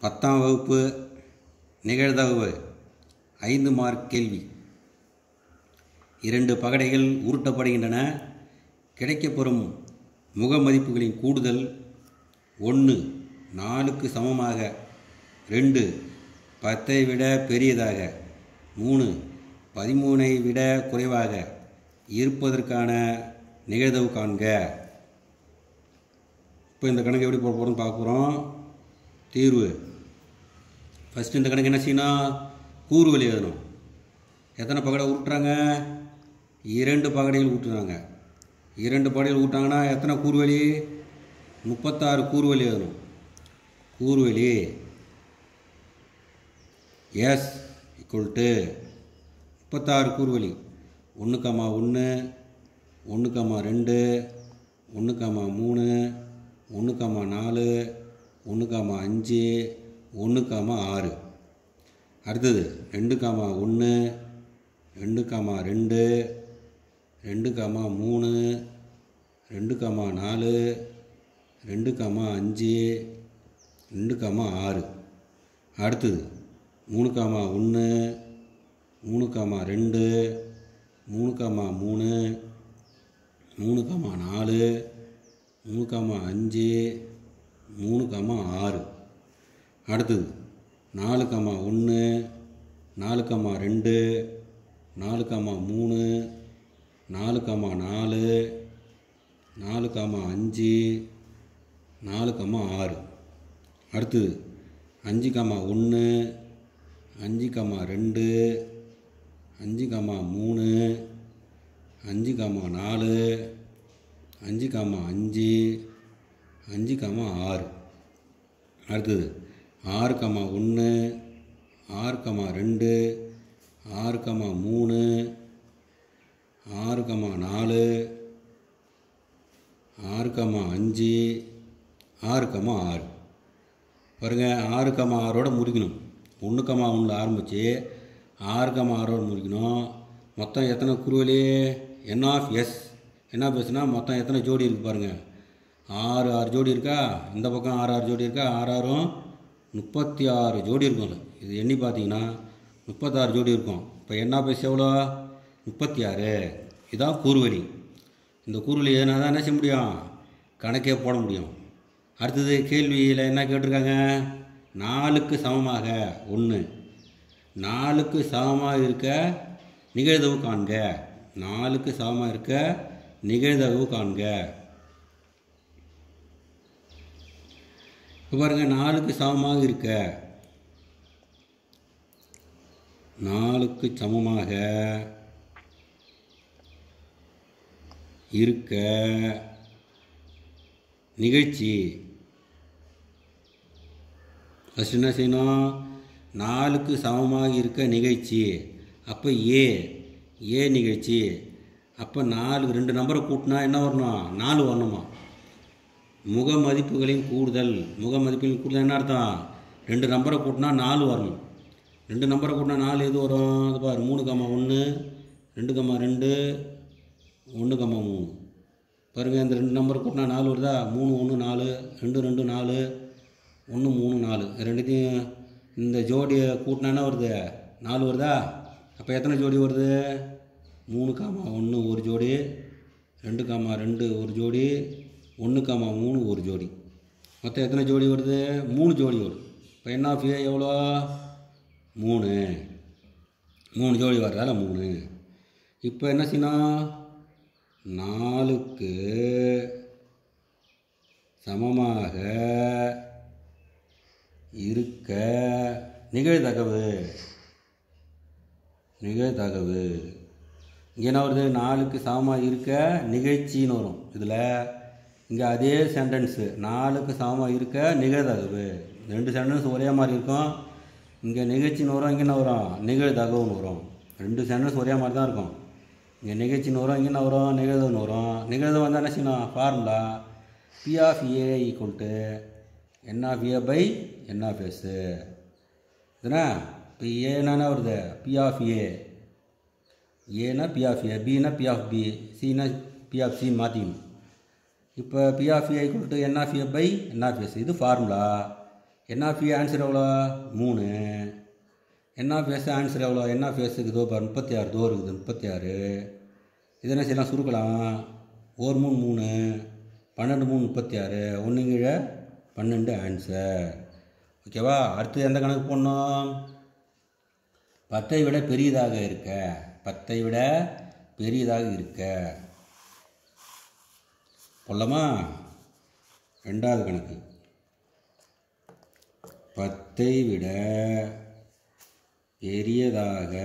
பத்தாம் வகுப்பு நிகழ்தகவு ஐந்து மார்க் கேள்வி இரண்டு பகடைகள் உருட்டப்படுகின்றன கிடைக்கப்பெறும் முக மதிப்புகளின் கூடுதல் ஒன்று நாலுக்கு சமமாக ரெண்டு பத்தை விட பெரியதாக மூணு பதிமூணை விட குறைவாக இருப்பதற்கான நிகழ்தகவு காண்க இப்போ இந்த கணக்கு எப்படி போட போகிறோம்னு பார்க்க போகிறோம் தீர்வு ஃபஸ்ட்டு இந்த கணக்கு என்ன செய்யணும் கூறுவல் எழுதணும் எத்தனை பகடை உருட்டுறாங்க இரண்டு பகடைகள் ஊட்டுறாங்க இரண்டு பகடைகள் ஊட்டாங்கன்னா எத்தனை கூறுவலி முப்பத்தாறு கூறுவலி எழுதணும் கூறுவலி எஸ் ஈக்குவல் டு முப்பத்தாறு கூறுவலி ஒன்று கம்மா ஒன்று ஒன்று கம்மா ரெண்டு ஒன்று கம்மா மூணு ஒன்று கம்மா நாலு ஒன்று காமா அஞ்சு ஒன்று காமா ஆறு அடுத்தது ரெண்டு காமா ஒன்று ரெண்டு காமா ரெண்டு ரெண்டு காமா மூணு ரெண்டு காமா நாலு ரெண்டு காமா அஞ்சு ரெண்டு காமா ஆறு அடுத்தது மூணு காமா ஒன்று மூணு காமா ரெண்டு மூணு காமா மூணு மூணு காமா நாலு மூணு காமா அஞ்சு மூணு கம்மா ஆறு அடுத்தது நாலு கம்மா ஒன்று நாலு கம்மா ரெண்டு நாலு கம்மா மூணு நாலு கம்மா நாலு நாலு கம்மா அஞ்சு நாலு கம்மா ஆறு அடுத்தது அஞ்சு கம்மா ஒன்று அஞ்சு கம்மா ரெண்டு அஞ்சு கம்மா மூணு அஞ்சு கம்மா நாலு அஞ்சு கம்மா அஞ்சு அஞ்சு கம்மா ஆறு அடுத்தது ஆறு கம்மா ஒன்று ஆறு கம்மா ரெண்டு ஆறு கம்மா மூணு ஆறு கம்மா நாலு ஆறு கம்மா அஞ்சு ஆறு கம்மா ஆறு பாருங்கள் ஆறு கம்மா ஆறோட முடிக்கணும் ஒன்று கம்மா ஒன்றில் ஆரம்பித்து ஆறு கம்மா ஆறோட முடிக்கணும் மொத்தம் எத்தனை குருவலி என் ஆஃப் எஸ் என்ன பேசுனா மொத்தம் எத்தனை ஜோடி இருக்குது பாருங்கள் ஆறு ஆறு ஜோடி இருக்கா இந்த பக்கம் ஆறு ஆறு ஜோடி இருக்கா ஆறு ஆறும் முப்பத்தி ஆறு ஜோடி இருக்கும் அது இது எண்ணி பார்த்தீங்கன்னா முப்பத்தாறு ஜோடி இருக்கும் இப்போ என்ன பேச எவ்வளோ முப்பத்தி ஆறு இதான் கூறுவலி இந்த கூறுவலி எதுனா தான் என்ன செய்ய முடியும் கணக்கே போட முடியும் அடுத்தது கேள்வியில் என்ன கேட்டிருக்காங்க நாலுக்கு சமமாக ஒன்று நாலுக்கு சமமாக இருக்க நிகழ்தவு காண்க நாலுக்கு சமமாக இருக்க நிகழ்தகவு காண்க இப்போ பாருங்கள் நாலுக்கு சமமாக இருக்க நாலுக்கு சமமாக இருக்க நிகழ்ச்சி ஃபஸ்ட் என்ன செய்யணும் நாலுக்கு சமமாக இருக்க நிகழ்ச்சி அப்போ ஏ ஏ நிகழ்ச்சி அப்போ நாலு ரெண்டு நம்பரை கூட்டினா என்ன வரணும் நாலு வரணுமா முக மதிப்புகளின் கூடுதல் முக மதிப்புகளின் கூடுதல் என்ன அர்த்தம் ரெண்டு நம்பரை கூட்டினா நாலு வரணும் ரெண்டு நம்பரை கூட்டினா நாலு எது வரும் அது பாரு மூணு கம்மா ஒன்று ரெண்டு கம்மா ரெண்டு ஒன்று கம்மா மூணு பாருங்கள் இந்த ரெண்டு நம்பர் கூட்டினா நாலு வருதா மூணு ஒன்று நாலு ரெண்டு ரெண்டு நாலு ஒன்று மூணு நாலு ரெண்டுத்தையும் இந்த ஜோடியை கூட்டினா என்ன வருது நாலு வருதா அப்போ எத்தனை ஜோடி வருது மூணு காமா ஒன்று ஒரு ஜோடி ரெண்டு காமா ரெண்டு ஒரு ஜோடி ஒன்று காமா மூணு ஒரு ஜோடி மொத்தம் எத்தனை ஜோடி வருது மூணு ஜோடி வரும் இப்போ என்ன ஆஃப் ஏ எவ்வளோ மூணு மூணு ஜோடி வர்றதால மூணு இப்போ என்ன செய்யணும் நாலுக்கு சமமாக இருக்க நிகழ்தகவு நிகழ்தகவு இங்கே என்ன வருது நாலுக்கு சமமாக இருக்க நிகழ்ச்சின்னு வரும் இதில் இங்கே அதே சென்டென்ஸு நாலுக்கு சமமாக இருக்க நிகழ்தகவு ரெண்டு சென்டென்ஸ் ஒரே மாதிரி இருக்கும் இங்கே நிகழ்ச்சின்னு வரும் இங்கே என்ன வரும் நிகழ்தகவுன்னு வரும் ரெண்டு சென்டென்ஸ் ஒரே மாதிரி தான் இருக்கும் இங்கே நிகழ்ச்சின்னு வரும் இங்கே என்ன வரும் நிகழ்தகவுன்னு வரும் நிகழ்தகவு வந்தால் என்ன செய்யணும் formula P of A equal to N of A by N of S இதுனா இப்போ ஏன்னா வருது பி ஆஃப் ஏ ஏனா பி ஆஃப் ஏ பினா பி ஆஃப் பி சினா பி ஆஃப் சின்னு மாற்றிக்கணும் இப்போ P of A equal to N of A by N of S இது ஃபார்முலா என் ஆஃப் ஆன்சர் எவ்வளோ மூணு என் ஆஃப் எஸ் ஆன்சர் எவ்வளோ என் ஆஃப் எஸ்ஸுக்கு இதோ பாரு முப்பத்தி ஆறு தோ இருக்குது முப்பத்தி ஆறு இது என்ன செய்யலாம் சுருக்கலாம் ஒரு மூணு மூணு பன்னெண்டு மூணு முப்பத்தி ஆறு ஒன்று கீழே பன்னெண்டு ஆன்சர் ஓகேவா அடுத்து எந்த கணக்கு போடணும் பத்தை விட பெரியதாக இருக்க பத்தை விட பெரியதாக இருக்க போடலாமா ரெண்டாவது கணக்கு பத்தை விட பெரியதாக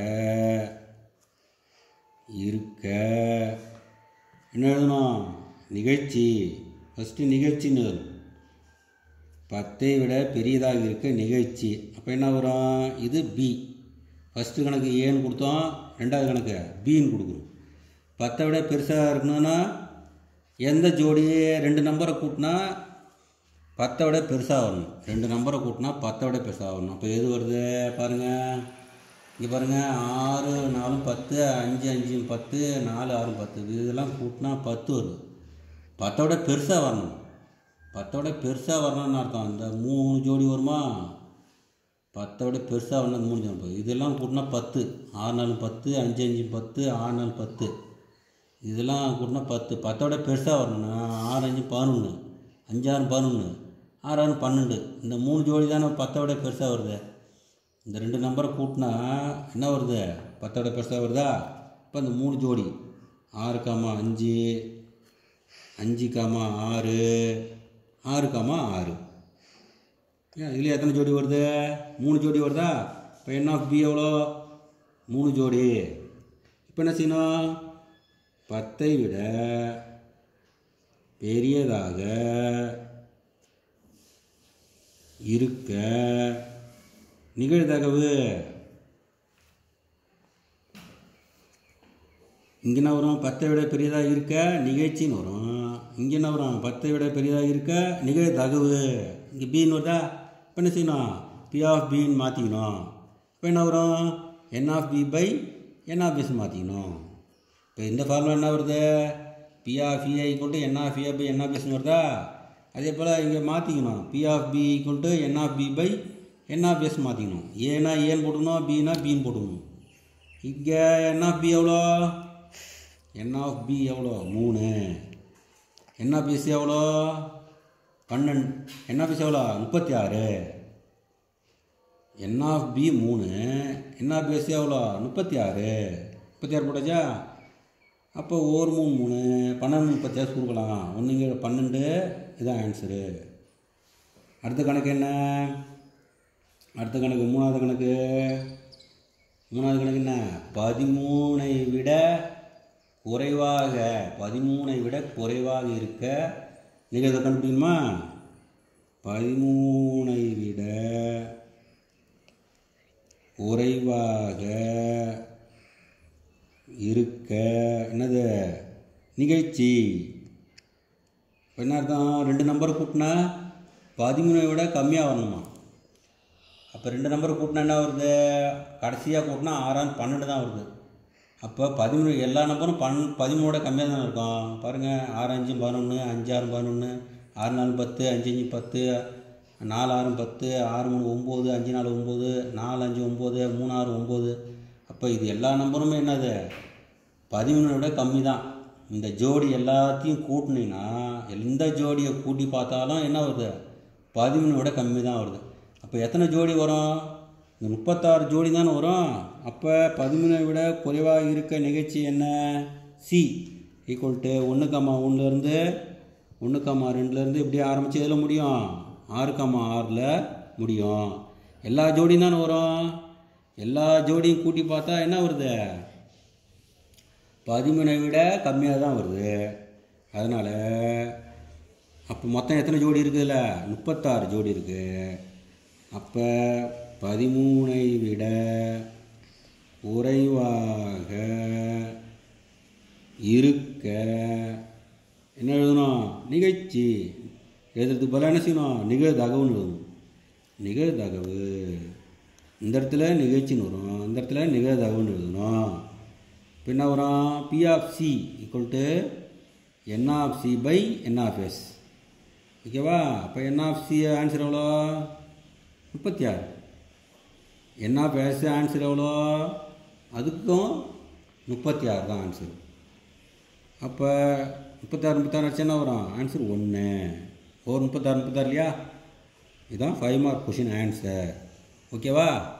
இருக்க என்ன எழுதணும் நிகழ்ச்சி ஃபஸ்ட்டு நிகழ்ச்சின்னு வரும் பத்தை விட பெரியதாக இருக்க நிகழ்ச்சி அப்போ என்ன வரும் இது பி ஃபஸ்ட்டு கணக்கு ஏன்னு கொடுத்தோம் ரெண்டாவது கணக்கு பின்னு கொடுக்குறோம் பத்தை விட பெருசாக இருக்கணும்னா எந்த ஜோடி ரெண்டு நம்பரை கூட்டினா பத்தை விட பெருசாக வரணும் ரெண்டு நம்பரை கூட்டினா பத்தை விட பெருசாக வரணும் அப்போ எது வருது பாருங்கள் இங்கே பாருங்கள் ஆறு நாலு பத்து அஞ்சு அஞ்சு பத்து நாலு ஆறு பத்து இதெல்லாம் கூட்டினா பத்து வருது பத்தை விட பெருசாக வரணும் பத்தை விட பெருசாக வரணும்னு அர்த்தம் இந்த மூணு ஜோடி வருமா பத்தை விட பெருசாக வரணும் மூணு ஜோடி இதெல்லாம் கூட்டினா பத்து ஆறு நாலு பத்து அஞ்சு அஞ்சு பத்து ஆறு நாலு பத்து இதெல்லாம் கூட்டினா பத்து பத்தை விட பெருசாக வரணும்னா ஆறு அஞ்சு பதினொன்று அஞ்சாறு பதினொன்று ஆறு ஆறு பன்னெண்டு இந்த மூணு ஜோடி தானே பத்தை விட பெருசாக வருது இந்த ரெண்டு நம்பரை கூட்டினா என்ன வருது பத்தை விட பெருசாக வருதா இப்போ இந்த மூணு ஜோடி ஆறு காமா அஞ்சு அஞ்சு காமா ஆறு ஆறு காமா ஆறு ஏன் இதில் எத்தனை ஜோடி வருது மூணு ஜோடி வருதா இப்போ என் ஆஃப் பி எவ்வளோ மூணு ஜோடி இப்போ என்ன செய்யணும் பத்தை விட பெரியதாக இருக்க நிகழ்தகவு இங்கே என்ன வரும் பத்தை விட பெரியதாக இருக்க நிகழ்ச்சின்னு வரும் இங்கே என்ன வரும் பத்தை விட பெரியதாக இருக்க நிகழ்தகவு இங்கே பின்னு வருதா இப்போ என்ன செய்யணும் பி ஆஃப் பின்னு மாற்றிக்கணும் இப்போ என்ன வரும் N of B by N of பிஸ் மாற்றிக்கணும் இப்போ இந்த ஃபார்முலா என்ன வருது P of E equal to N of A by N of பிஸ்னு வருதா அதே போல் இங்கே மாற்றிக்கணும் P of B equal to N of B by N of S மாற்றிக்கணும் ஏனா ஏன்னு போட்டுக்கணும் பினா பின்னு போட்டுக்கணும் இங்கே என் ஆஃப் பி எவ்வளோ என் ஆஃப் பி எவ்வளோ மூணு என் ஆஃப் எஸ் எவ்வளோ பன்னெண்டு என் ஆஃப் எஸ் எவ்வளோ முப்பத்தி ஆறு என் ஆஃப் பி மூணு என் ஆஃப் எஸ் எவ்வளோ முப்பத்தி ஆறு முப்பத்தி ஆறு போட்டாச்சா அப்போ ஒரு மூணு மூணு பன்னெண்டு முப்பத்தி ஆறு கொடுக்கலாம் ஒன்றுங்க பன்னெண்டு இதான் ஆன்சரு அடுத்த கணக்கு என்ன அடுத்த கணக்கு மூணாவது கணக்கு மூணாவது கணக்கு என்ன பதிமூணை விட குறைவாக பதிமூணை விட குறைவாக இருக்க நீங்கள் இதை கண்டுபிடிக்கணுமா பதிமூணை விட குறைவாக இருக்க என்னது நிகழ்ச்சி இப்போ என்ன அர்த்தம் ரெண்டு நம்பர் கூட்டினா பதிமூணை விட கம்மியாக வரணுமா அப்போ ரெண்டு நம்பர் கூட்டினா என்ன வருது கடைசியாக கூட்டினா ஆறாம் பன்னெண்டு தான் வருது அப்போ பதிமூணு எல்லா நம்பரும் பன் பதிமூணோட கம்மியாக தானே இருக்கும் பாருங்கள் ஆறு அஞ்சு பதினொன்று அஞ்சு ஆறு பதினொன்று ஆறு நாலு பத்து அஞ்சு அஞ்சு பத்து நாலு ஆறு பத்து ஆறு மூணு ஒம்பது அஞ்சு நாலு ஒம்பது நாலு அஞ்சு ஒம்பது மூணு ஆறு ஒம்பது அப்போ இது எல்லா நம்பருமே என்னது பதிமூணை விட கம்மி தான் இந்த ஜோடி எல்லாத்தையும் கூட்டினீங்கன்னா எந்த ஜோடியை கூட்டி பார்த்தாலும் என்ன வருது பதிமூணை விட கம்மி தான் வருது அப்போ எத்தனை ஜோடி வரும் இந்த முப்பத்தாறு ஜோடி தானே வரும் அப்போ பதிமூணை விட குறைவாக இருக்க நிகழ்ச்சி என்ன சி ஈக்குவல் டு ஒன்று கம்மா ஒன்றுலேருந்து ஒன்று கம்மா ரெண்டுலேருந்து இப்படி ஆரம்பித்து எதில் முடியும் ஆறு கம்மா ஆறில் முடியும் எல்லா ஜோடியும் தானே வரும் எல்லா ஜோடியும் கூட்டி பார்த்தா என்ன வருது பதிமூணை விட கம்மியாக தான் வருது அதனால் அப்போ மொத்தம் எத்தனை ஜோடி இருக்குதுல்ல முப்பத்தாறு ஜோடி இருக்குது அப்போ பதிமூணை விட குறைவாக இருக்க என்ன எழுதணும் நிகழ்ச்சி எழுதுறதுக்கு பதிலாக என்ன செய்யணும் நிகழ்தகவுன்னு எழுதணும் நிகழ்தகவு இந்த இடத்துல நிகழ்ச்சின்னு வரும் இந்த இடத்துல நிகழ்தகவுன்னு எழுதணும் இப்போ என்ன வரும் P of C equal to N of C by N of S ஓகேவா அப்போ என் ஆஃப் சி ஆன்சர் எவ்வளோ முப்பத்தி ஆறு என்ன பேச ஆன்சர் எவ்வளோ அதுக்கும் முப்பத்தி ஆறு தான் ஆன்சர் அப்போ முப்பத்தாறு முப்பத்தாறு அடிச்சா என்ன வரும் ஆன்சர் ஒன்று ஒரு முப்பத்தாறு முப்பத்தாறு இல்லையா இதுதான் ஃபைவ் மார்க் கொஷின் ஆன்சர் ஓகேவா